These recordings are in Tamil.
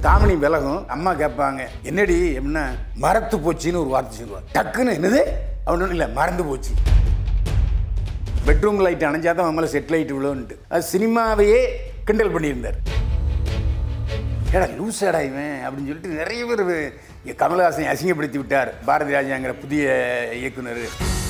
தாமணி விலகும் அம்மா கேட்பாங்க என்னடி என்ன மரத்து போச்சுன்னு ஒரு வார்த்தை சொல்லுவாங்க டக்குன்னு என்னது அப்படின்னு இல்லை மறந்து போச்சு பெட்ரூம் லைட் அணைஞ்சாதான் அவங்கள செட் லைட் விழுன்ட்டு அது சினிமாவையே கிண்டல் பண்ணியிருந்தார் ஏடா லூசாடா இவன் அப்படின்னு சொல்லிட்டு நிறைய பேர் கமலஹாசனை அசிங்கப்படுத்தி விட்டார் பாரதி ராஜாங்கிற புதிய இயக்குனர்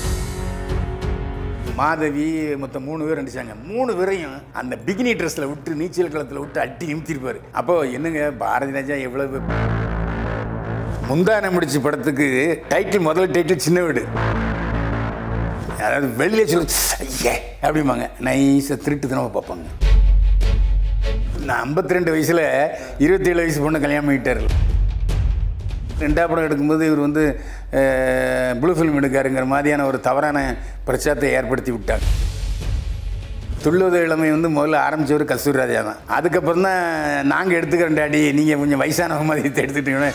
மாதவி மொத்தம் மூணு பேர் நடிச்சாங்க மூணு பேரையும் அந்த பிகினி ட்ரெஸ்ஸில் விட்டு நீச்சல் குளத்தில் விட்டு அட்டி நிமித்திருப்பார் அப்போ என்னங்க பாரதி ராஜா எவ்வளவு முந்தானை முடிச்ச படத்துக்கு டைட்டில் முதல் டைட்டில் சின்ன வீடு அதாவது வெளியே சொல்லு ஐயே அப்படிம்பாங்க நைஸாக திருட்டு தினமாக பார்ப்பாங்க நான் ஐம்பத்தி ரெண்டு வயசில் இருபத்தேழு வயசு பொண்ணு கல்யாணம் பண்ணிட்டார் ரெண்டாவது படம் எடுக்கும்போது இவர் வந்து ப்ளூ ஃபிலிம் எடுக்காருங்கிற மாதிரியான ஒரு தவறான பிரச்சாரத்தை ஏற்படுத்தி விட்டார் துள்ளுவத இளமை வந்து முதல்ல ஆரம்பித்தவர் கஸ்தூரி ராஜா தான் அதுக்கப்புறம் தான் நாங்கள் எடுத்துக்கிறோம் டாடி நீங்கள் கொஞ்சம் வயசானவங்க மாதிரி எடுத்துக்கிட்டீங்கன்னா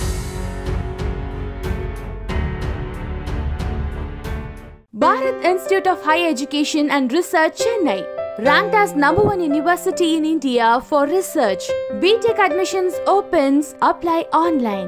Bharat Institute of Higher Education and Research, Chennai. Ranked as number one university in India for research. BTech admissions opens. Apply online.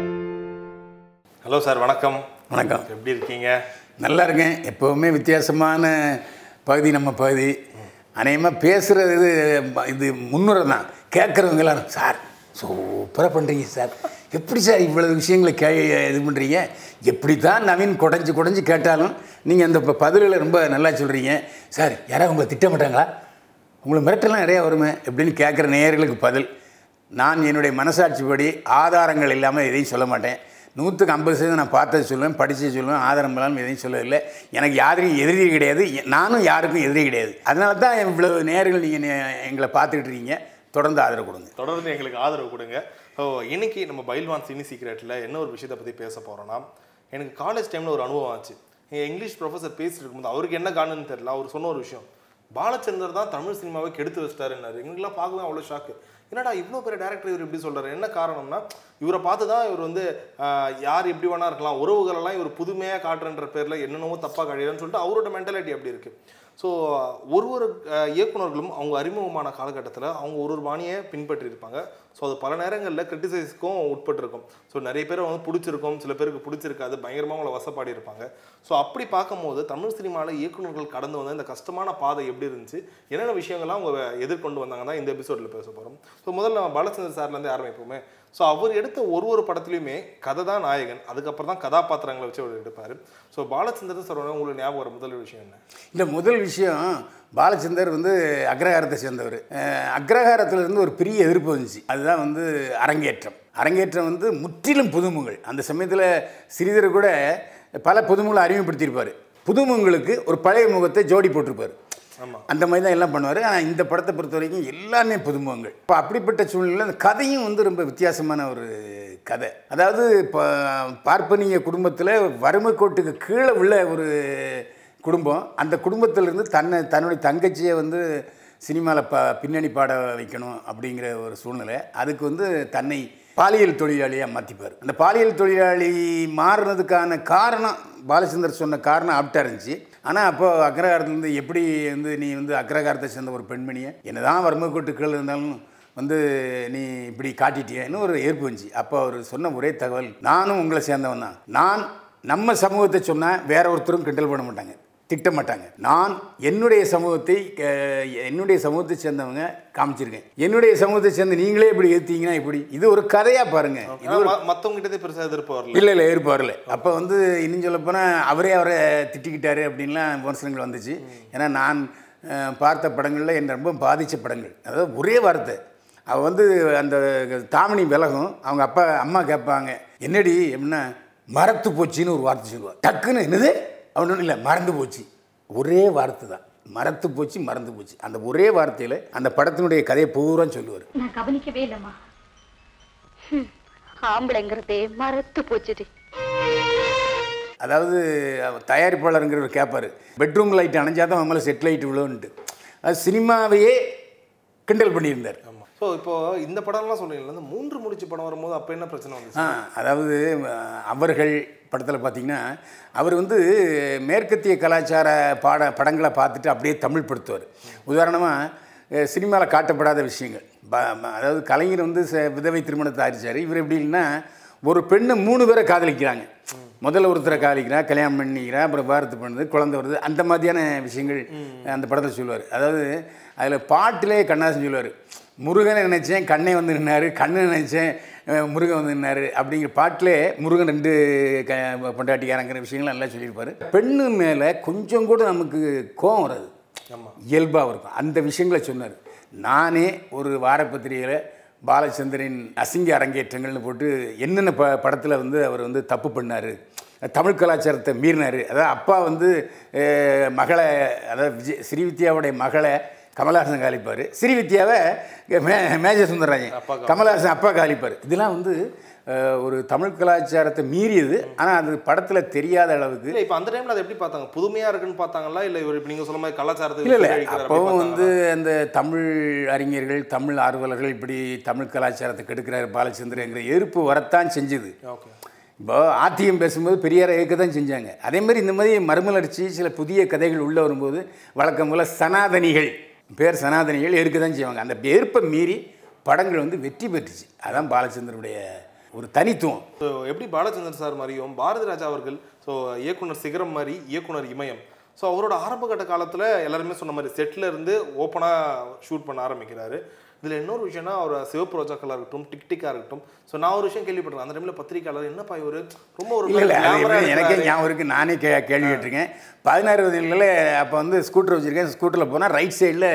Hello sir வணக்கம் வணக்கம் எப்படி இருக்கீங்க நல்லா இருக்கேன் எப்போவுமே வித்தியாசமான பகுதி நம்ம பகுதி அநேகமாக பேசுகிறது இது இது முன்னுரை தான் கேட்குறவங்க எல்லாரும் சார் சூப்பராக பண்ணுறீங்க சார் எப்படி சார் இவ்வளவு விஷயங்களை கே இது பண்ணுறீங்க எப்படி தான் நவீன் குடஞ்சி குடஞ்சி கேட்டாலும் நீங்கள் அந்த ப- பதில்களை ரொம்ப நல்லா சொல்கிறீங்க சார் யாராவது உங்களை திட்ட மாட்டாங்களா உங்களை மிரட்டெல்லாம் நிறையா வருமே எப்படின்னு கேட்குற நேயர்களுக்கு பதில் நான் என்னுடைய மனசாட்சிப்படி ஆதாரங்கள் இல்லாமல் எதையும் சொல்ல மாட்டேன் நூற்றுக்கு ஐம்பது சதவீதம் நான் பார்த்தது சொல்லுவேன் படித்து சொல்லுவேன் ஆதாரம் இல்லாமல் எதையும் சொல்லவில்லை எனக்கு யாருக்கும் எதிரி கிடையாது எ- நானும் யாருக்கும் எதிரி கிடையாது அதனால தான் இவ்வளவு நேர்கள் நீங்கள் எங்களை பார்த்துக்கிட்டு இருக்கீங்க தொடர்ந்து ஆதரவு கொடுங்க தொடர்ந்து எங்களுக்கு ஆதரவு கொடுங்க ஸோ இன்னைக்கு நம்ம பைல்வான் சினி சீக்ரெட்டில் என்ன ஒரு விஷயத்தை பற்றி பேச போகிறோன்னா எனக்கு காலேஜ் டைமில் ஒரு அனுபவம் ஆச்சு எங்கள் இங்கிலீஷ் ப்ரொஃபஸர் பேசிட்டு இருக்கும்போது அவருக்கு என்ன காரணம்னு தெரியல அவர் சொன்ன ஒரு விஷயம் பாலச்சந்தர் தான் தமிழ் சினிமாவை கெடுத்து வச்சிட்டாருன்னாரு எங்களுக்குலாம் பார்க்கவே அவ்வளோ ஷாக்கு என்னடா இவ்வளோ பெரிய டேரக்டர் இவர் இப்படி சொல்றாரு என்ன காரணம்னா இவரை பார்த்து தான் இவர் வந்து ஆஹ், யார் எப்படி வேணா இருக்கலாம் உறவுகளெல்லாம் இவர் புதுமையாக காட்டுறன்ற பேரில் என்னென்னவோ தப்பாக கழியலன்னு சொல்லிட்டு அவரோட மென்டாலிட்டி அப்படி இருக்கு ஸோ ஒரு ஒரு அஹ், இயக்குனர்களும் அவங்க அறிமுகமான காலகட்டத்தில் அவங்க ஒரு ஒரு பாணியை பின்பற்றி இருப்பாங்க ஸோ அது பல நேரங்களில் கிரிட்டிசைஸ்க்கும் உட்பட்டிருக்கும் ஸோ நிறைய பேர் வந்து பிடிச்சிருக்கும் சில பேருக்கு பிடிச்சிருக்காது பயங்கரமாக அவங்கள வசப்பாடி இருப்பாங்க ஸோ அப்படி பார்க்கும்போது தமிழ் சினிமாவில் இயக்குனர்கள் கடந்து வந்த இந்த கஷ்டமான பாதை எப்படி இருந்துச்சு என்னென்ன விஷயங்கள்லாம் அவங்க எதிர்கொண்டு வந்தாங்க தான் இந்த எபிசோடில் பேச போகிறோம் ஸோ முதல்ல நம்ம பாலச்சந்தர் சார்லேருந்து ஆரம்பிப்போமே ஸோ அவர் எடுத்த ஒரு ஒரு படத்துலையுமே கதை தான் நாயகன் அதுக்கப்புறம் தான் கதாபாத்திரங்களை வச்சு அவர் எடுப்பார் ஸோ பாலச்சந்தர் சார் உங்களுக்கு ஞாபகம் வர முதல் விஷயம் என்ன இந்த முதல் விஷயம் பாலச்சந்தர் வந்து அக்ரஹாரத்தை சேர்ந்தவர் அஹ், அக்ரஹாரத்துல இருந்து ஒரு பெரிய எதிர்ப்பு வந்துச்சு அதுதான் வந்து அரங்கேற்றம் அரங்கேற்றம் வந்து முற்றிலும் புதுமுகங்கள் அந்த சமயத்தில் ஸ்ரீதர் கூட பல புதுமுகளை அறிமுகப்படுத்தியிருப்பார் புதுமுகங்களுக்கு ஒரு பழைய முகத்தை ஜோடி போட்டிருப்பார் ஆமாம் அந்த மாதிரி தான் எல்லாம் பண்ணுவார் ஆனால் இந்த படத்தை பொறுத்த வரைக்கும் எல்லாமே புதுமுகங்கள் இப்போ அப்படிப்பட்ட சூழ்நிலையில் அந்த கதையும் வந்து ரொம்ப வித்தியாசமான ஒரு கதை அதாவது இப்போ பார்ப்பனிய குடும்பத்தில் வறுமை கோட்டுக்கு கீழே உள்ள ஒரு குடும்பம் அந்த குடும்பத்திலிருந்து தன்னை தன்னுடைய தங்கச்சியை வந்து சினிமாவில் ப பின்னணி பாட வைக்கணும் அப்படிங்கிற ஒரு சூழ்நிலை அதுக்கு வந்து தன்னை பாலியல் தொழிலாளியாக மாற்றிப்பார் அந்த பாலியல் தொழிலாளி மாறுனதுக்கான காரணம் பாலச்சந்தர் சொன்ன காரணம் ஆப்டாக இருந்துச்சு ஆனால் அப்போ அக்ரஹாரத்துலேருந்து எப்படி வந்து நீ வந்து அக்ரஹாரத்தை சேர்ந்த ஒரு பெண்மணியை என்னதான் வறுமை கோட்டு கீழே இருந்தாலும் வந்து நீ இப்படி காட்டிட்டியன்னு ஒரு ஏற்பு வந்துச்சு அப்போ அவர் சொன்ன ஒரே தகவல் நானும் உங்களை சேர்ந்தவன் தான் நான் நம்ம சமூகத்தை சொன்னால் வேற ஒருத்தரும் கிண்டல் பண்ண மாட்டாங்க திட்ட மாட்டாங்க நான் என்னுடைய சமூகத்தை அஹ், என்னுடைய சமூகத்தை சேர்ந்தவங்க காமிச்சிருக்கேன் என்னுடைய சமூகத்தை சேர்ந்த நீங்களே இப்படி ஏற்றீங்கன்னா இப்படி இது ஒரு கதையாக பாருங்க இது ஒரு மற்றவங்க கிட்டே பெருசாக எதிர்ப்பு வரல இல்லை இல்லை ஏற்பு வரல அப்போ வந்து இன்னும் சொல்லப்போனால் அவரே அவரை திட்டிக்கிட்டாரு அப்படின்லாம் விமர்சனங்கள் வந்துச்சு ஏன்னா நான் அஹ், பார்த்த படங்களில் என்னை ரொம்ப பாதித்த படங்கள் அதாவது ஒரே வார்த்தை அவள் வந்து அந்த தாமணி விலகும் அவங்க அப்பா அம்மா கேட்பாங்க என்னடி எப்படின்னா மரத்து போச்சுன்னு ஒரு வார்த்தை சொல்லுவாள் டக்குன்னு என்னது அவனு இல்லை மறந்து போச்சு ஒரே வார்த்தை தான் மரத்து போச்சு மறந்து போச்சு அந்த ஒரே வார்த்தையில் அந்த படத்தினுடைய கதையை பூரா சொல்லுவார் நான் கவனிக்கவே இல்லம்மா ஹம், ஆம்பளைங்கிறதே மறத்து போச்சுடி அதாவது அவர் தயாரிப்பாளருங்கிறவர் கேட்பார் பெட்ரூம் லைட் அணைஞ்சாதான் அவன் மேலே செட் லைட் விழுன்ட்டு அது சினிமாவையே கிண்டல் பண்ணியிருந்தார் ஆமாம் ஸோ இப்போ இந்த படம்லாம் சொல்றீங்களா இந்த மூன்று முடிச்சு படம் வரும்போது அப்போ என்ன பிரச்சனை வந்துச்சு ஆ அதாவது அஹ், அவர்கள் படத்தில் பார்த்தீங்கன்னா அவர் வந்து மேற்கத்திய கலாச்சார பாட படங்களை பார்த்துட்டு அப்படியே தமிழ் படுத்துவார் உதாரணமாக சினிமாவில் காட்டப்படாத விஷயங்கள் ப- ம- அதாவது கலைஞர் வந்து ச- விதவை திருமணத்தை ஆரிச்சார் இவர் எப்படின்னா ஒரு பெண்ணு மூணு பேரை காதலிக்கிறாங்க முதல்ல ஒருத்தரை காதலிக்கிறா கல்யாணம் பண்ணிக்கிறா அப்புறம் பாரத்து பண்ணுது குழந்தை வருது அந்த மாதிரியான விஷயங்கள் அந்த படத்தில் சொல்லுவார் அதாவது அதில் பாட்டிலே கண்ணாசன் சொல்லுவார் முருகனை நினைச்சேன் கண்ணை வந்து நின்னாரு கண்ணை நினைச்சேன் அஹ், முருகன் வந்து நின்னாரு அப்படிங்கிற பாட்டிலே முருகன் ரெண்டு க பொண்டாட்டிக்காரங்கிற விஷயங்கள் நல்லா சொல்லியிருப்பாரு பெண்ணு மேலே கொஞ்சம் கூட நமக்கு கோவம் வராது ஆமா இயல்பாக இருக்கும் அந்த விஷயங்களை சொன்னார் நானே ஒரு வாரப்பத்திரிகையில் பாலச்சந்திரன் அசிங்க அரங்கேற்றங்கள்னு போட்டு என்னென்ன ப படத்தில் வந்து அவர் வந்து தப்பு பண்ணார் தமிழ் கலாச்சாரத்தை மீறினார் அதாவது அப்பா வந்து அஹ், மகளை அதாவது விஜய் ஸ்ரீவித்யாவுடைய மகளை கமலஹாசன் காலிப்பார் ஸ்ரீவித்யாவை மே மேஜர் சுந்தரராஜன் கமலஹாசன் அப்பா காலிப்பார் இதெல்லாம் வந்து அஹ், ஒரு தமிழ் கலாச்சாரத்தை மீறியது ஆனால் அது படத்தில் தெரியாத அளவுக்கு இல்ல இப்ப அந்த டைம்ல அதை எப்படி பார்த்தாங்க புதுமையா இருக்குன்னு பார்த்தாங்களா இல்ல இவர் இப்ப நீங்க சொல்ல மாதிரி கலாச்சாரத்தை இல்லை இல்லை அழிக்கிறார் அப்படி அப்போவும் பார்த்தாங்களா? வந்து அந்த தமிழ் அறிஞர்கள் தமிழ் ஆர்வலர்கள் இப்படி தமிழ் கலாச்சாரத்தை கெடுக்கிறார் பாலச்சந்திரங்கிற எதிர்ப்பு வரத்தான் செஞ்சுது ஓகே இப்போ ஆத்தியம் பேசும்போது பெரியாரை ஏற்க தான் செஞ்சாங்க அதே மாதிரி இந்த மாதிரி மறுமலர்ச்சி சில புதிய கதைகள் உள்ளே வரும்போது வழக்கம் போல் சனாதனிகள் பேர் சனாதனிகள் ஏற்க தான் செய்வாங்க அந்த ஏற்பை மீறி படங்கள் வந்து வெற்றி பெற்றுச்சு அதான் பாலச்சந்தருடைய ஒரு தனித்துவம் ஸோ எப்படி பாலச்சந்தர் சார் மாதிரியும் பாரதி ராஜா அவர்கள் ஸோ இயக்குனர் சிகரம் மாதிரி இயக்குனர் இமயம் ஸோ அவரோட ஆரம்ப கட்ட காலத்தில் எல்லாருமே சொன்ன மாதிரி செட்டில் இருந்து ஓப்பனாக ஷூட் பண்ண ஆரம்பிக்கிறாரு இதில் இன்னொரு விஷயம்னா அவர் சிவப்பு ரோஜாக்களாக இருக்கட்டும் டிக் டிக்காக இருக்கட்டும் ஸோ நான் ஒரு விஷயம் கேள்விப்பட்டிருக்கேன் அந்த டைமில் பத்திரிக்கையாளர் என்னப்பா இவர் ரொம்ப ஒரு இல்லை இல்லை அது glamour-ஆ எப்படி எனக்கே இருக்காரு. ஞாபகம் இருக்குது நானே கே கேள்வி கேட்டிருக்கேன் பதினாறு வயதில் அப்போ வந்து ஸ்கூட்டர் வச்சுருக்கேன் ஸ்கூட்டரில் போனால் ரைட் சைடில்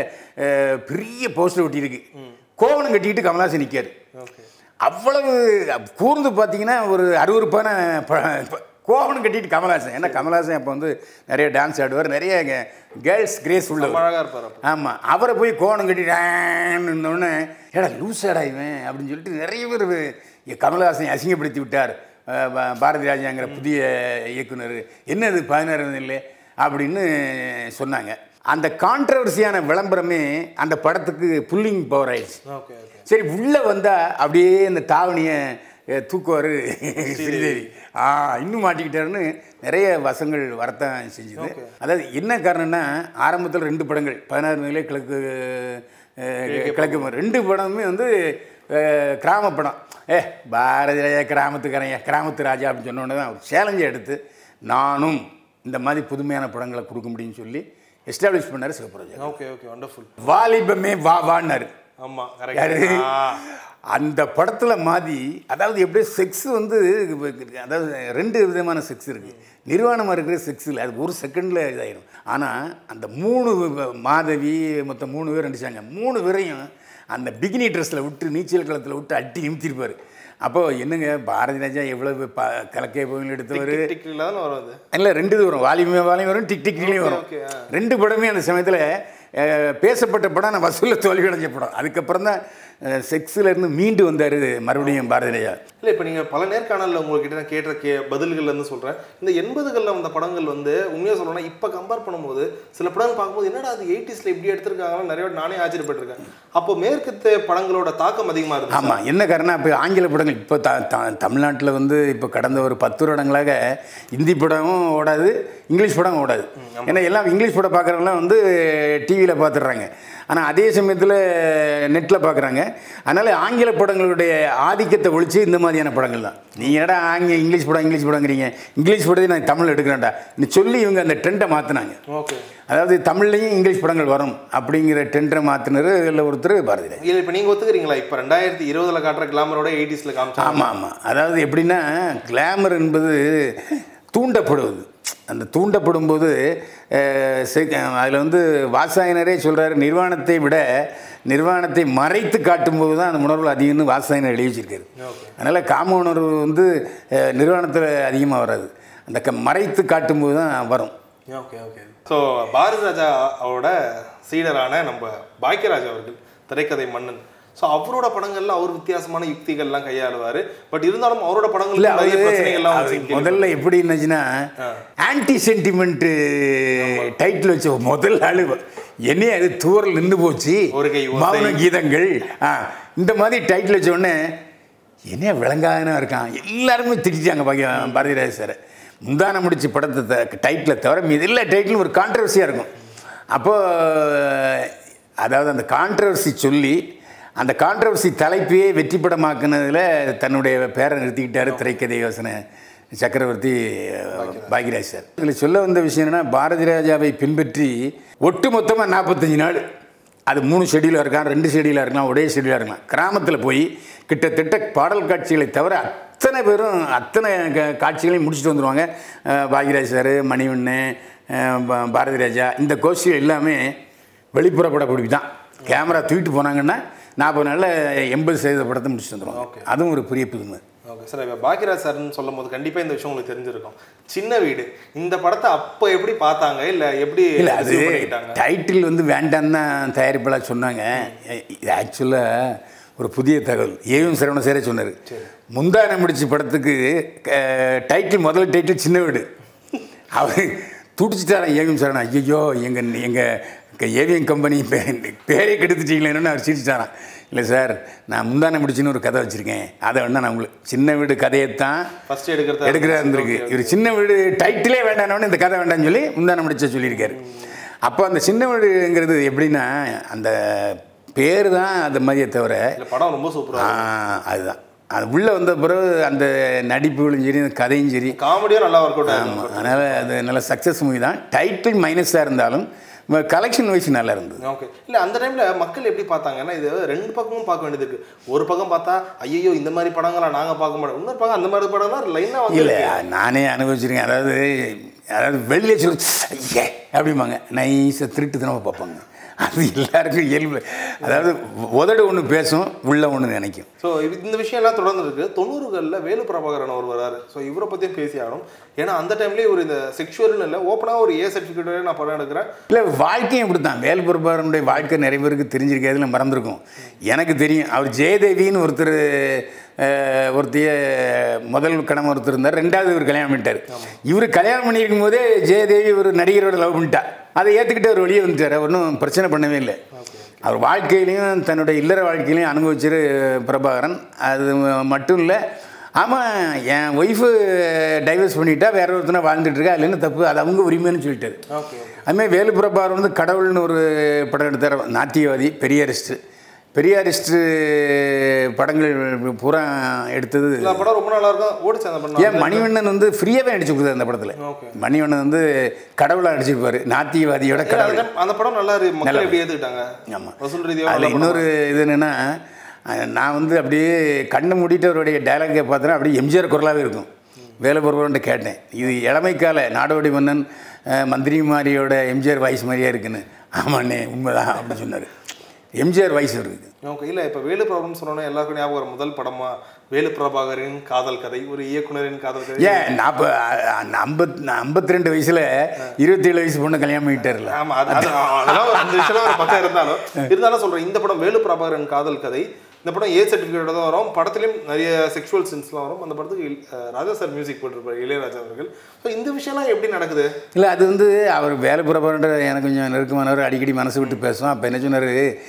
பெரிய போஸ்டர் ஒட்டியிருக்கு கோவணம் கட்டிக்கிட்டு கமலாசன் நிற்காரு ஓகே அவ்வளவு கூர்ந்து பார்த்தீங்கன்னா ஒரு அருவருப்பான ப- ப- கோவணம் கட்டிட்டு கமலாசன் ஏன்னா கமலாசன் அப்போ வந்து நிறைய டான்ஸ் ஆடுவார் நிறைய கேர்ள்ஸ் கிரேஸ் ரொம்ப உள்ளவர் அழகா இருப்பார் அப்போ ஆமாம் அவரை போய் கோவணம் கட்டிட்டு ஏடா லூசாடா இவன் அப்படின்னு சொல்லிட்டு நிறைய பேர் இ- கமலஹாசனை அசிங்கப்படுத்தி விட்டார் அஹ் பா- பாரதி ராஜாங்கிற புதிய இயக்குனர் என்னது பதினாறு இல்லை அப்படின்னு சொன்னாங்க அந்த கான்ட்ரவர்சியான விளம்பரமே அந்த படத்துக்கு புல்லிங் பவர் ஆயிடுச்சு ஓகே ஓகே சரி உள்ளே வந்தால் அப்படியே இந்த தாவணியை அஹ், தூக்குவார் ஸ்ரீதேவி ஆ இன்னும் மாட்டிக்கிட்டாருன்னு நிறைய வசங்கள் வரத்தான் செஞ்சுது அதாவது என்ன காரணம்னா ஆரம்பத்தில் ரெண்டு படங்கள் பதினாறு நிலை கிழக்கு அஹ், கிழக்கு மரம். ரெண்டு படமுமே வந்து அஹ், கிராம படம் ஏ பாரதி ராஜா கிராமத்துக்காரன் கிராமத்து ராஜா அப்படின்னு சொன்ன உடனே தான் ஒரு சேலஞ்சை எடுத்து நானும் இந்த மாதிரி புதுமையான படங்களை கொடுக்க முடியும்னு சொல்லி எஸ்டாப்ளிஷ் பண்ணார் சிவபுராஜா ஓகே ஓகே வண்டர்ஃபுல் வாலிபமே வா வான்னாரு ஆமா யாரு கரெக்ட் அந்த படத்தில் மாதிரி அதாவது எப்படியே செக்ஸ் வந்து அதாவது ரெண்டு விதமான செக்ஸ் இருக்குது நிர்வாணமாக இருக்கிற செக்ஸ் இல்லை அது ஒரு செகண்டில் இதாயிரும் ஆனால் அந்த மூணு வ- மாதவி மொத்தம் மூணு பேர் நடிச்சாங்க மூணு பேரையும் அந்த பிகினி ட்ரெஸ்ஸில் விட்டு நீச்சல் களத்தில் விட்டு அட்டி நிமித்திருப்பார் அப்போ என்னங்க பாரதி ராஜா எவ்வளவு ப கலக்கே போய் எடுத்தவர் டிக்கில் தானே வரும் அது இல்லை ரெண்டு இது வரும் வாலியுமே வாலியும் வரும் டிக் டிக்லையும் வரும் okay, ஆ. ரெண்டு படமே அந்த சமயத்தில் பேசப்பட்ட படம் நான் வசூலில் தோல்வி அடைஞ்ச படம் அதுக்கப்புறம் தான் செக்ஸில் இருந்து மீண்டு வந்தார் மறுபடியும் பாரதி ராஜா இல்லை இப்போ நீங்கள் பல நேர்காணலில் உங்ககிட்ட நான் கேட்ட கே பதில்கள்ல இருந்து சொல்கிறேன் இந்த எண்பதுகளில் வந்த படங்கள் வந்து உண்மையாக சொல்லணும்னா இப்போ கம்பேர் பண்ணும்போது சில படங்கள் பார்க்கும்போது என்னடா அது எயிட்டிஸில் இப்படி எடுத்திருக்காங்கன்னு நிறைய வாட்டி நானே ஆச்சரியப்பட்டிருக்கேன் அப்போ மேற்கத்து படங்களோட தாக்கம் அதிகமாக இருக்கு ஆமாம் என்ன காரணம் இப்போ ஆங்கில படங்கள் இப்போ த த- தமிழ்நாட்டில் வந்து இப்போ கடந்த ஒரு பத்து வருடங்களாக ஹிந்தி படமும் ஓடாது இங்கிலீஷ் படம் ஓடாது ஏன்னா எல்லாம் இங்கிலீஷ் படம் பார்க்குறவங்களாம் வந்து டிவியில் பார்த்துடுறாங்க ஆனால் அதே சமயத்தில் நெட்டில் பார்க்குறாங்க அதனால் ஆங்கில படங்களுடைய ஆதிக்கத்தை ஒழிச்சு இந்த மாதிரியான படங்கள் தான் நீங்கள் என்னடா ஆங்கில இங்கிலீஷ் படம் இங்கிலீஷ் படங்கிறீங்க இங்கிலீஷ் படத்தை நான் தமிழ் எடுக்கிறேன்டா சொல்லி இவங்க அந்த ட்ரெண்டை மாற்றினாங்க ஓகே அதாவது தமிழ்லையும் இங்கிலீஷ் படங்கள் வரும் அப்படிங்கிற ட்ரெண்டை மாற்றினர் இல்லை ஒருத்தர் பாரதி ராஜா. இல்லை இப்போ நீங்கள் ஒத்துக்கிறீங்களா இப்போ ரெண்டாயிரத்தி இருபதுல காட்டுற கிளாமரோட எயிட்டிஸில் காமிச்சாங்க ஆமாம் ஆமாம் அதாவது எப்படின்னா கிளாமர் என்பது தூண்டப்படுவது அந்த தூண்டப்படும் போது அதில் வந்து வாசாயனரே சொல்கிறாரு நிர்வாணத்தை விட நிர்வாணத்தை மறைத்து காட்டும்போது தான் அந்த உணர்வுகள் அதிகம்னு வாசாயனர் எழுதி வச்சிருக்காரு அதனால் காம உணர்வு வந்து அஹ், நிர்வாணத்தில் அதிகமாக வராது அந்த க மறைத்து காட்டும்போது தான் வரும் okay okay so Bharathi Raja அவரோட சீடரான நம்ம பாக்கியராஜ் அவர்கள் திரைக்கதை மன்னன் ஸோ அவரோட படங்கள்ல அவர் வித்தியாசமான யுக்திகள்லாம் கையாளுவார் பட் இருந்தாலும் அவரோட இல்லை படங்கள்ல நிறைய அது பிரச்சனைகள்லாம் அது வந்து முதல்ல எப்படி இருந்துச்சுன்னா ஆன்டி சென்டிமெண்ட் டைட்டில் வச்ச முதல் ஆளு என்னையே அது தூரல் நின்று போச்சு ஒரு கை ஓசை. மௌன கீதங்கள் ஆ இந்த மாதிரி டைட்டில் வச்ச உடனே என்னைய விளங்காதனா இருக்கான் எல்லாருமே திட்டிட்டாங்க பாக்கிய பாரதிராஜ சார் முந்தான முடிச்சு படத்தை டைட்டிலை தவிர மீது எல்லா டைட்டிலும் ஒரு கான்ட்ரவர்சியாக இருக்கும் அப்போ அதாவது அந்த கான்ட்ரவர்சி சொல்லி அந்த கான்ட்ரவர்சி தலைப்பையே வெற்றி படமாக்குனதில் தன்னுடைய பேரை நிறுத்திக்கிட்டாரு திரைக்கதை யோசனை சக்கரவர்த்தி பாக்யராஜ் சார் இதில் சொல்ல வந்த விஷயம் என்னன்னா பாரதி ராஜாவை பின்பற்றி ஒட்டு மொத்தமாக நாற்பத்தஞ்சு நாள் அது மூணு ஷெடியூலாக இருக்கலாம் ரெண்டு ஷெடியூலாக இருக்கலாம் ஒரே ஷெடியூலாக இருக்கலாம் கிராமத்தில் போய் கிட்டத்தட்ட பாடல் காட்சிகளை தவிர அத்தனை பேரும் அத்தனை க- காட்சிகளையும் முடிச்சுட்டு வந்துடுவாங்க அஹ் பாக்யராஜ் சார் மணிவண்ணன் அஹ் பா- பாரதி ராஜா இந்த கோஷ்டிகள் எல்லாமே வெளிப்புற படப்பிடிப்பு தான் கேமரா தூக்கிட்டு போனாங்கன்னா நாற்பது நாளில் எண்பது சதவீத படத்தை முடிச்சுட்டு வந்துடுவாங்க அதுவும் ஒரு பெரிய புதுமை ஓகே சார் இப்போ பாக்கியராஜ் சார்னு சொல்லும் போது கண்டிப்பாக இந்த விஷயம் உங்களுக்கு தெரிஞ்சிருக்கும் சின்ன வீடு இந்த படத்தை அப்போ எப்படி பார்த்தாங்க இல்லை எப்படி இல்லை அது receive பண்ணிக்கிட்டாங்க டைட்டில் வந்து வேண்டான்னு தான் தயாரிப்பாளர் சொன்னாங்க எ- இது ஆக்சுவலாக ஒரு புதிய தகவல் ஏவிஎம் சரவண சேரே சொன்னார் முந்தான முடிச்ச படத்துக்கு டைட்டில் முதல் டைட்டில் சின்ன வீடு அவர் துடிச்சிட்டாரான் ஏவிஎம் சரவணன் ஐயோ எங்கள் எங்கள் ஏவிஎம் கம்பெனி பேரே கெடுத்துட்டீங்களேன்னு அவர் சிரிச்சிட்டாரான் இல்லை சார் நான் முந்தான முடிச்சுன்னு ஒரு கதை வச்சுருக்கேன் அதை வேணா நான் உங்களுக்கு சின்ன வீடு கதையைத்தான் ஃபர்ஸ்ட் எடுக்கிறதா எடுக்கிறா இருந்திருக்கு இவர் சின்ன வீடு டைட்டிலே வேண்டானவனே இந்த கதை வேண்டாம்னு சொல்லி முந்தான முடிச்ச சொல்லியிருக்காரு அப்போ அந்த சின்ன வீடுங்கிறது எப்படின்னா அந்த பேர் தான் அந்த மாதிரியே தவிர இல்லை படம் ரொம்ப சூப்பராக ஆ, அதுதான் அது உள்ளே வந்த பிறகு அந்த நடிப்புகளும் சரி அந்த கதையும் சரி காமெடியும் நல்லா ஒர்க் அவுட் ஆமாம் ஆகும் அதனால் அது நல்ல சக்ஸஸ் மூவி தான் டைட்டில் மைனஸாக இருந்தாலும் கலெக்ஷன் வைஸ் நல்லா இருந்தது ஓகே இல்லை அந்த டைமில் மக்கள் எப்படி பார்த்தாங்கன்னா இது ரெண்டு பக்கமும் பார்க்க வேண்டியது இருக்கு ஒரு பக்கம் பார்த்தா ஐயோ இந்த மாதிரி படங்களா நாங்கள் பார்க்க மாட்டோம் இன்னொரு பக்கம் அந்த மாதிரி படம் தான் லைனாக வந்து இல்லை நானே அனுபவிச்சிருக்கேன் அதாவது அதாவது வெளியே சொல்லி ஐயே அப்படிம்பாங்க நைஸாக திருட்டுத்தனமாக பார்ப்பாங்க அது எல்லாருக்கும் இயல்பு அதாவது உதடு ஒன்று பேசும் உள்ள ஒன்று நினைக்கும் ஸோ இந்த விஷயம் எல்லாம் தொடர்ந்து இருக்கு தொண்ணூறுகளில் வேலு பிரபாகரன் அவர் வராரு ஸோ இவரை பற்றியும் பேசி ஆகணும் ஏன்னா அந்த டைம்லேயே ஒரு இந்த செக்ஷுவல்னு இல்லை ஓப்பனாக ஒரு ஏ சர்டிஃபிகேட்டோட நான் படம் எடுக்கிறேன் இல்லை வாழ்க்கையும் இப்படி தான் வேல்புரப்பாரனுடைய வாழ்க்கை நிறைய பேருக்கு தெரிஞ்சிருக்காதுல மறந்துருக்கும் எனக்கு தெரியும் அவர் ஜெயதேவின்னு ஒருத்தர் அஹ், ஒருத்தைய முதல் கணவன் ஒருத்தர் இருந்தார் ரெண்டாவது இவர் கல்யாணம் பண்ணிட்டார் இவர் கல்யாணம் பண்ணியிருக்கும் போதே ஜெயதேவி ஒரு நடிகரோட லவ் பண்ணிட்டா அதை ஏற்றுக்கிட்டு அவர் வெளியே வந்துட்டார் அவர் ஒன்றும் பிரச்சனை பண்ணவே இல்லை அவர் வாழ்க்கையிலையும் தன்னுடைய இல்லற வாழ்க்கையிலையும் அனுபவிச்சிரு பிரபாகரன் அது மட்டும் இல்லை ஆமாம் என் ஒய்ஃபு டைவர்ஸ் பண்ணிட்டா வேற ஒருத்தனை வாழ்ந்துட்டு இருக்கா அதுல என்ன தப்பு அது அவங்க உரிமைன்னு சொல்லிட்டாரு ஓகே அதுமாதிரி வேலுப்புறப்பார் வந்து கடவுள்னு ஒரு படம் எடுத்தார் நாத்தியவாதி பெரியாரிஸ்ட்டு பெரியாரிஸ்ட்டு படங்கள் பூரா எடுத்தது இந்த படம் ரொம்ப நல்லா இருக்கும் ஓடிச்சு அந்த படம் ஏன் மணிவண்ணன் வந்து ஃப்ரீயாகவே நடிச்சு கொடுத்தாரு அந்த படத்தில் Okay. மணிவண்ணன் வந்து கடவுளாக நடிச்சிருப்பாரு நாத்தியவாதியோட இல்ல, கடவுள் அந்த- அந்த படம் நல்லா இருக்கு மக்கள் எப்படி ஏத்துக்கிட்டாங்க ஆமாம் வசூல் ரீதியாக அதில் இன்னொரு இது என்னென்னா நான் வந்து அப்படியே கண்ணு மூடிட்டு அவருடைய டைலாக்கை பார்த்தேன்னா அப்படியே எம்ஜிஆர் குரலாகவே இருக்கும் வேலைபொருவன்ட்டு கேட்டேன் இது இளமைக்கால நாடோடி மன்னன் அஹ், மந்திரிமாரியோட எம்ஜிஆர் வாய்ஸ் மாதிரியே இருக்குன்னு ஆமாண்ணே உண்மைதான் அப்படின்னு சொன்னார் எம்ஜிஆர் வாய்ஸ் இருக்குது ஓகே இல்லை இப்போ வேலு பிரபாகரன் சொன்னோன்னே எல்லாருக்கும் ஞாபகம் வரும் முதல் படமா வேலு பிரபாகரின் காதல் கதை ஒரு இயக்குனரின் காதல் கதை ஏன் நாற்ப ஐம்பத் ஐம்பத்தி ரெண்டு வயசில் இருபத்தேழு வயசு பொண்ணு கல்யாணம் பண்ணிட்டார்ல ஆமா அது அது அதெல்லாம் ஒரு அந்த விஷயம் ஒரு பக்கம் இருந்தாலும் இருந்தாலும் சொல்றேன் இந்த படம் வேலு பிரபாகரன் காதல் கதை இந்த படம் ஏ சர்டிஃபிகேட்டோட தான் வரும் படத்துலையும் நிறைய செக்ஷுவல் சீன்ஸ்லாம் வரும் அந்த படத்துக்கு இல்- அஹ் ராஜா சார் மியூசிக் போட்டிருப்பாரு இளையராஜா அவர்கள் ஸோ இந்த விஷயம்லாம் எப்படி நடக்குது இல்லை அது வந்து அவர் வேலை புறப்படுற எனக்கு கொஞ்சம் நெருக்கமானவர் அடிக்கடி மனசு விட்டு பேசுவோம் அப்போ என்ன சொன்னார்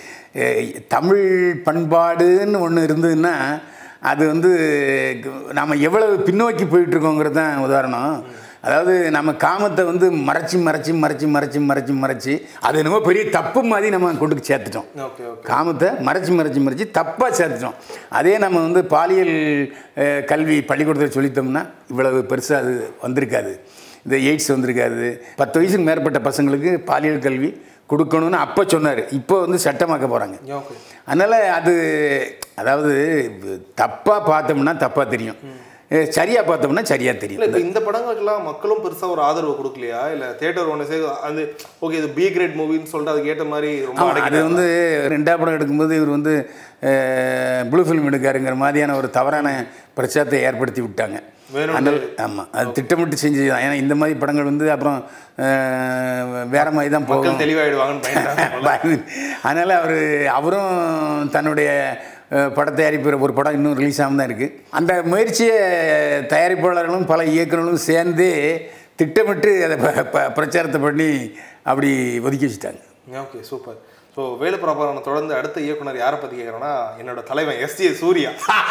தமிழ் பண்பாடுன்னு ஒன்று இருந்ததுன்னா அது வந்து நாம் எவ்வளவு பின்னோக்கி போயிட்டுருக்கோங்கிறது தான் உதாரணம் அதாவது நம்ம காமத்தை வந்து மறைச்சி மறைச்சி மறைச்சி மறைச்சி மறைச்சி மறைச்சி அது என்னமோ பெரிய தப்பு மாதிரி நம்ம கொண்டு சேர்த்துட்டோம் ஓகே ஓகே காமத்தை மறைச்சி மறைச்சி மறைச்சி தப்பாக சேர்த்துட்டோம் அதே நம்ம வந்து பாலியல் அஹ், கல்வி பள்ளிக்கூடத்தில் சொல்லித்தோம்னா இவ்வளவு பெருசாக அது வந்திருக்காது இந்த எய்ட்ஸ் வந்திருக்காது பத்து வயசுக்கு மேற்பட்ட பசங்களுக்கு பாலியல் கல்வி கொடுக்கணும்னு அப்போ சொன்னார் இப்போ வந்து சட்டமாக்க போகிறாங்க ஓகே அதனால் அது அதாவது தப்பாக பார்த்தோம்னா தப்பாக தெரியும் சரியாக பார்த்தோம்னா சரியாக தெரியும் இல்ல இப்போ இந்த படங்களுக்கெல்லாம் மக்களும் பெருசா ஒரு ஆதரவு கொடுக்கலையா இல்ல தியேட்டர் ஒன்று சே அது ஓகே இது பி கிரேட் மூவின்னு சொல்லிட்டு அதுக்கு ஏற்ற மாதிரி ரொம்ப ஆமா, அது அடக்கிட்டாங்க. வந்து ரெண்டாம் படம் எடுக்கும்போது இவர் வந்து ப்ளூ ஃபிலிம் எடுக்காருங்கிற மாதிரியான ஒரு தவறான பிரச்சாரத்தை ஏற்படுத்தி விட்டாங்க வேணும்னு. அதனால் ஆமாம் அது திட்டமிட்டு செஞ்சது தான் ஏன்னா இந்த மாதிரி படங்கள் வந்து அப்புறம் அஹ், வேற மாதிரி தான் போகும் மக்கள் தெளிவாயிடுவாங்கன்னு பயந்தாங்க அதனால் அவர் அவரும் தன்னுடைய அஹ், பட தயாரிப்பு ஒரு படம் இன்னும் ரிலீஸ் ஆகாம தான் இருக்குது அந்த முயற்சியை தயாரிப்பாளர்களும் பல இயக்குநர்களும் சேர்ந்து திட்டமிட்டு அதை ப- ப- பிரச்சாரத்தை பண்ணி அப்படி ஒதுக்கி வச்சுட்டாங்க ஓகே சூப்பர் ஸோ வேலு பிரபாகரனை தொடர்ந்து அடுத்த இயக்குனர் யாரை பத்தி கேட்குறேன்னா என்னோட தலைவன் எஸ் ஜே சூர்யா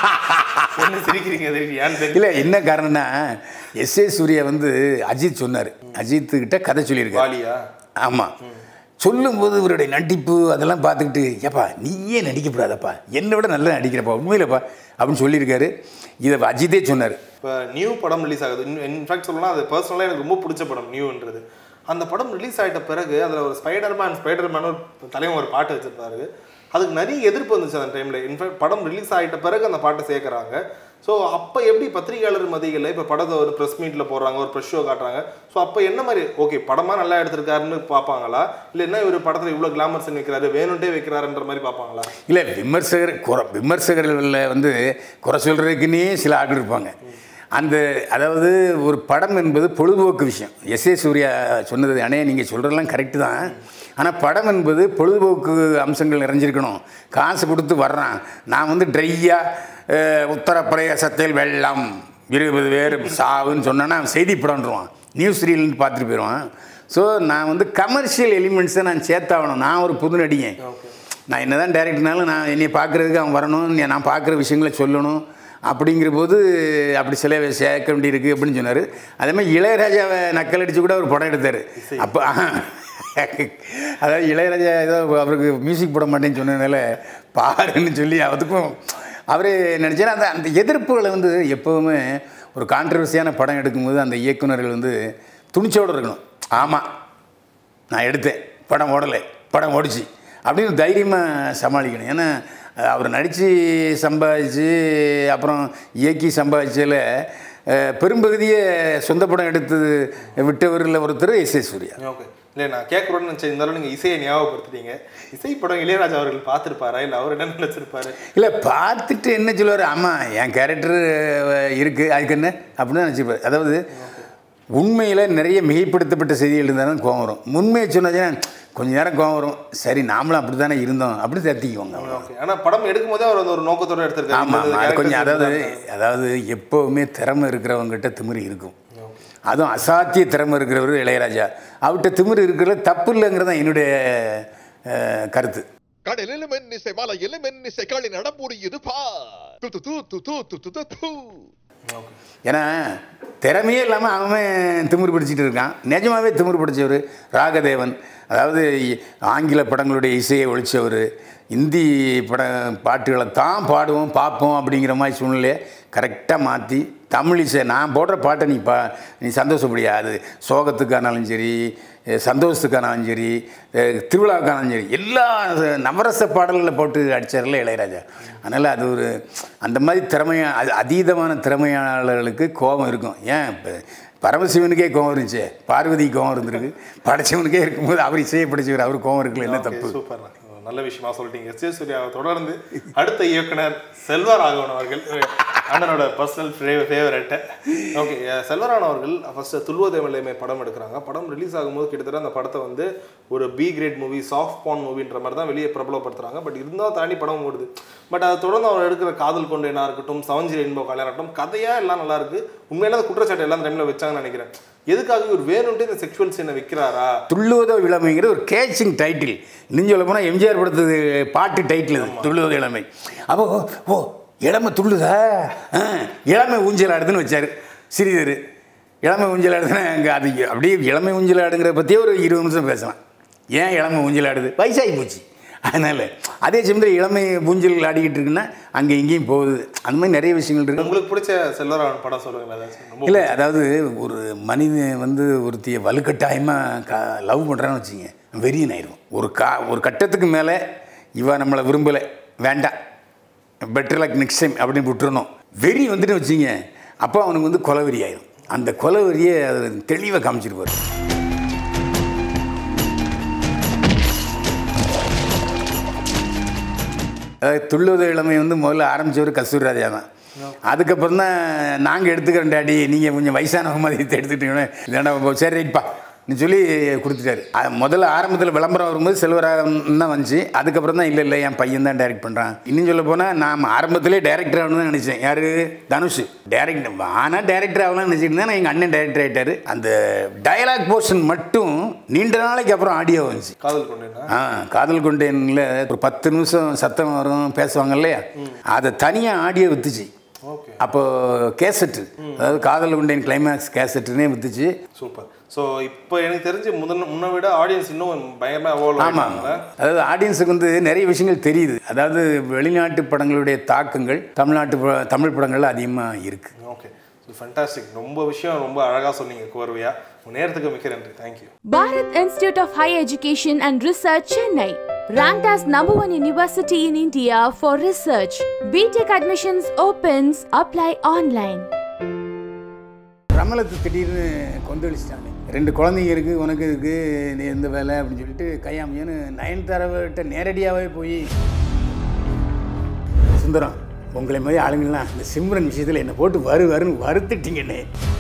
என்ன சிரிக்கிறீங்க தெரியும் ஏன்னு தெரியல இல்லை என்ன காரணம்னா எஸ் ஏ சூர்யா வந்து அஜித் சொன்னார் அஜித் கிட்ட கதை சொல்லியிருக்காரு வாலியா ஆமாம் சொல்லும்போது இவருடைய நடிப்பு அதெல்லாம் பார்த்துக்கிட்டு ஏப்பா நீயே நடிக்கப்படாதப்பா என்னை விட நல்லா நடிக்கிறப்பா உண்மையிலப்பா அப்படின்னு சொல்லியிருக்காரு இதை அஜித்தே சொன்னார் இப்போ நியூ படம் ரிலீஸ் ஆகுது இன்ஃபேக்ட் சொல்லணும்னா அது பர்சனலாக எனக்கு ரொம்ப பிடிச்ச படம் நியூன்றது அந்த படம் ரிலீஸ் ஆகிட்ட பிறகு அதில் ஒரு ஸ்பைடர்மேன் ஸ்பைடர்மேன் ஒரு தலைவன் ஒரு பாட்டு வச்சிருப்பாரு அதுக்கு நிறைய எதிர்ப்பு வந்துச்சு அந்த டைமில் இன்ஃபேக்ட் படம் ரிலீஸ் ஆகிட்ட பிறகு அந்த பாட்டை சேர்க்குறாங்க ஸோ அப்போ எப்படி பத்திரிகையாளர் மதிகளில் இப்போ படத்தை ஒரு ப்ரெஸ் மீட்டில் போடுறாங்க ஒரு ப்ரெஸ் ஷோ காட்டுறாங்க ஸோ அப்போ என்ன மாதிரி ஓகே படமாக நல்லா எடுத்திருக்காருன்னு பார்ப்பாங்களா இல்லை என்ன இவர் படத்தில் இவ்வளோ கிளாமர்ஸ் வைக்கிறாரு வேணும்ட்டே வைக்கிறாருன்ற மாதிரி பார்ப்பாங்களா இல்லை விமர்சகர் குறை விமர்சகர்களில் வந்து குறை சொல்கிறதுக்குன்னே சில ஆட்கள் இருப்பாங்க அந்த அதாவது ஒரு படம் என்பது பொழுதுபோக்கு விஷயம் எஸ் ஏ சூர்யா சொன்னது அண்ணே நீங்கள் சொல்கிறதெல்லாம் கரெக்டு தான் ஆனால் படம் என்பது பொழுதுபோக்கு அம்சங்கள் நிறைஞ்சிருக்கணும் காசு கொடுத்து வர்றான் நான் வந்து ட்ரையாக உத்தரப்பிரதேசத்தில் வெள்ளம் இருபது பேர் சாவுன்னு சொன்னேன்னா அவன் செய்தி படம்ன்றான் நியூஸ் ரீல்னு பார்த்துட்டு போயிடுவான் ஸோ நான் வந்து கமர்ஷியல் எலிமெண்ட்ஸை நான் சேர்த்தாகணும் நான் ஒரு புது நடிகன் நான் என்ன தான் டேரக்டர்னாலும் நான் என்னை பார்க்குறதுக்கு அவன் வரணும் நீ- நான் பார்க்குற விஷயங்களை சொல்லணும் அப்படிங்கிற போது அப்படி சில சேர்க்க வேண்டியிருக்கு அப்படின்னு சொன்னார் அதே மாதிரி இளையராஜாவை நக்கல் அடித்து கூட அவர் படம் எடுத்தார் அப்போ அதாவது இளையராஜா ஏதோ அவருக்கு மியூசிக் போட மாட்டேன்னு சொன்னதுனால பாருன்னு சொல்லி அதுக்கும் அவரே நினச்சாரு அந்த அந்த எதிர்ப்புகளை வந்து எப்போவுமே ஒரு கான்ட்ரவர்சியான படம் எடுக்கும்போது அந்த இயக்குனர்கள் வந்து துணிச்சோடு இருக்கணும் ஆமாம் நான் எடுத்தேன் படம் ஓடலை படம் ஓடிச்சு அப்படின்னு தைரியமாக சமாளிக்கணும் ஏன்னா அஹ், அவர் நடித்து சம்பாதிச்சு அப்புறம் இயக்கி சம்பாதிச்சதில் அஹ், பெரும்பகுதியை சொந்த படம் எடுத்து விட்டவரில் ஒருத்தர் எஸ் ஏ சூர்யா ஓகே இல்லை நான் கேட்குறோன்னு நினச்சேன் இருந்தாலும் நீங்கள் இசையை ஞாபகப்படுத்துறீங்க இசை படம் இளையராஜா அவர்கள் பார்த்துருப்பாரா இல்லை அவர் என்ன நினச்சிருப்பாரு இல்லை பார்த்துட்டு என்ன சொல்லுவார் ஆமாம் என் கேரக்டர் இருக்குது அதுக்கு என்ன அப்படின்னு நினச்சிப்பார் அதாவது உண்மையில் நிறைய மிகைப்படுத்தப்பட்ட செய்திகள் இருந்தால் தான் கோவம் வரும் உண்மையை சொன்னதுன்னா கொஞ்ச நேரம் கோவம் வரும் சரி நாமளும் அப்படி தானே இருந்தோம் அப்படி தத்திக்குவாங்க அவங்க ஓகே ஆனால் படம் எடுக்கும்போதே அவர் அந்த ஒரு நோக்கத்தோட எடுத்திருக்காரு ஆமாம் இந்த ஆமாம் அது கொஞ்சம் characters அதாவது இருந்தா- அதாவது எப்போவுமே திறமை இருக்கிறவங்ககிட்ட திமிரு இருக்கும் அதுவும் அசாத்திய திறமை இருக்கிறவர் இளையராஜா அவர்கிட்ட திமிரு இருக்கிறது தப்பு இல்லைங்கிறது தான் என்னுடைய அஹ், கருத்து கடலிலும் மென்னிசை மலையிலும் மென்னிசை களி நடப்புரியுது பார் து து து து து து து து து. ஏன்னா திறமையே இல்லாமல் அவன் திமிரு பிடிச்சிட்டு இருக்கான் நிஜமாவே திமிரு பிடிச்சவர் ராகதேவன் அதாவது ஆங்கில படங்களுடைய இசையை ஒழிச்சவர் இந்தி பட பாட்டுகளை தான் பாடுவோம் பார்ப்போம் அப்படிங்கிற மாதிரி சூழ்நிலையை கரெக்டாக மாற்றி தமிழ் இசை நான் போடுற பாட்டை நீ பா நீ சந்தோஷப்படியா அது சோகத்துக்கானாலும் சரி அஹ் சந்தோஷத்துக்கானாலும் சரி அஹ் திருவிழாவுக்கானாலும் சரி எல்லா நவரச பாடல்களை போட்டு அடிச்சார்ல இளையராஜா அதனால் அது ஒரு அந்த மாதிரி திறமையா அது அதீதமான திறமையாளர்களுக்கு கோபம் இருக்கும் ஏன் இப்போ பரமசிவனுக்கே கோவம் இருந்துச்சு பார்வதி கோவம் இருந்திருக்கு படைச்சவனுக்கே இருக்கும்போது அவர் இசையை படிச்சவர் அவர் கோவம் இருக்குல்ல என்ன தப்பு சூப்பர் நல்ல விஷயமா சொல்லிட்டீங்க எஸ் ஜே சூர்யாவை தொடர்ந்து அடுத்த இயக்குனர் செல்வராகவன் அவர்கள் அண்ணனோட பர்சனல் ஃபேவரட் ஓகே செல்வராகவன் அவர்கள் ஃபர்ஸ்ட் துல்வதேவலைமை படம் எடுக்கிறாங்க படம் ரிலீஸ் ஆகும்போது கிட்டத்தட்ட அந்த படத்தை வந்து ஒரு B grade movie soft porn மூவின்ற மாதிரி தான் வெளியே பிரபலப்படுத்துறாங்க பட் இருந்தால் தாண்டி படம் ஓடுது பட் அதை தொடர்ந்து அவர் எடுக்கிற காதல் கொண்டேனா இருக்கட்டும் சவஞ்சிரி என்போ கல்யாணம் இருக்கட்டும் கதையா எல்லாம் நல்லா இருக்கு உண்மையில அந்த குற்றச்சாட்டு எல்லாம் டைம்ல வச்சாங்கன்னு நினைக்கிறேன் எதுக்காக இவர் வேணும்ட்டு இந்த செக்ஷுவல் சீனை வைக்கிறாரா துள்ளுவதோ இளமைங்கிற ஒரு கேச்சிங் டைட்டில் இன்னும் சொல்ல போனால் எம்ஜிஆர் படத்து பாட்டு டைட்டில் இது துள்ளுவதோ இளமை அப்போ ஓ, ஓ இளமை துள்ளுதா ஆ, இளமை ஊஞ்சல் ஆடுதுன்னு வச்சார் சிறிதர் இளமை ஊஞ்சல் ஆடுதுன்னா அங்கே அது அப்படியே இளமை ஊஞ்சல் ஆடுங்கிற பற்றியே ஒரு இருபது நிமிஷம் பேசலாம் ஏன் இளமை ஊஞ்சல் ஆடுது வயசாகி போச்சு அதனால் அதே சமயத்தில் இளமை ஊஞ்சல் ஆடிக்கிட்டு இருக்குன்னா அங்கே இங்கேயும் போகுது அந்த மாதிரி நிறைய விஷயங்கள் இருக்குது உங்களுக்கு பிடிச்ச செல்வராகவன் படம் சொல்லுங்களேன் ஏதாச்சும் ரொம்ப இல்லை அதாவது ஒரு மனிதன் வந்து ஒருத்திய வலுக்கட்டாயமாக க லவ் பண்ணுறான்னு வச்சுங்க வெறியன் ஆயிரும் ஒரு கா ஒரு கட்டத்துக்கு மேலே இவ நம்மளை விரும்பலை வேண்டாம் பெட்டர் லைக் நெக்ஸ்ட் டைம் அப்படின்னு விட்டுறணும் வெறி வந்துட்டு வச்சுங்க அப்போ அவனுக்கு வந்து கொலவெறி ஆயிரும் அந்த கொலவெறியை அது தெளிவாக காமிச்சிருப்பார் அதாவது துள்ளுவத இளமை வந்து முதல்ல ஆரம்பித்தவர் கஸ்தூரி ராஜா தான் அதுக்கப்புறம் தான் நாங்கள் எடுத்துக்கிறோம் டாடி நீங்கள் கொஞ்சம் வயசானவங்க மாதிரி எடுத்துக்கிட்டீங்கன்னா இல்லைன்னா சரி ரைட்ப்பா நீ சொல்லி கொடுத்துட்டாரு அது முதல்ல ஆரம்பத்தில் விளம்பரம் வரும்போது செல்வராகவன் தான் வந்துச்சு அதுக்கப்புறம் தான் இல்லை இல்லை என் பையன் தான் டைரக்ட் பண்ணுறான் இன்னும் சொல்ல போனால் நான் ஆரம்பத்திலே டேரக்டர் ஆகணும்னு தான் நினச்சேன் யார் தனுஷ் டேரக்ட் ஆனால் டேரக்டர் ஆகலாம்னு நினச்சிட்டு தான் எங்கள் அண்ணன் டேரக்டர் ஆகிட்டார் அந்த டயலாக் போர்ஷன் மட்டும் நீண்ட நாளைக்கு அப்புறம் ஆடியோ வந்துச்சு காதல் கொண்டேனா ஆ காதல் கொண்டேன்ல ஒரு பத்து நிமிஷம் சத்தம் வரும் பேசுவாங்க இல்லையா அதை தனியாக ஆடியோ வித்துச்சு ஓகே அப்போ கேசட்டு அதாவது காதல் உண்டேன் கிளைமேக்ஸ் கேசட்டுன்னே வித்துச்சு சூப்பர் ஸோ இப்போ எனக்கு தெரிஞ்சு முதல்ல முன்ன விட ஆடியன்ஸ் இன்னும் பயங்கரமாக எவால்வ் ஆமாம் ஆகிட்டாங்க அதாவது ஆடியன்ஸுக்கு வந்து நிறைய விஷயங்கள் தெரியுது அதாவது வெளிநாட்டு படங்களுடைய தாக்கங்கள் தமிழ்நாட்டு ப- தமிழ் படங்கள்ல அதிகமாக இருக்குது ஓகே ஸோ ஃபண்டாஸ்டிக் ரொம்ப விஷயம் ரொம்ப அழகாக சொன்னீங்க கோர்வையா உங்கள் நேரத்துக்கு மிக்க நன்றி thank you Bharat Institute of Higher Education and Research, Chennai. Ranked as number one university in India for research. BTech admissions opens. Apply online. பிரமலத்தை திடீர்னு கொந்தளிச்சிட்டாங்க ரெண்டு குழந்தைங்க இருக்குது உனக்கு இருக்கு நீ எந்த வேலை அப்படின்னு சொல்லிட்டு கையாமையான்னு நயன்தாராவிட்ட நேரடியாகவே போய் சுந்தரம் உங்களை மாதிரி ஆளுங்கள்லாம் இந்த சிம்ரன் விஷயத்தில் என்னை போட்டு வரு வருன்னு வறுத்துட்டீங்கண்ணே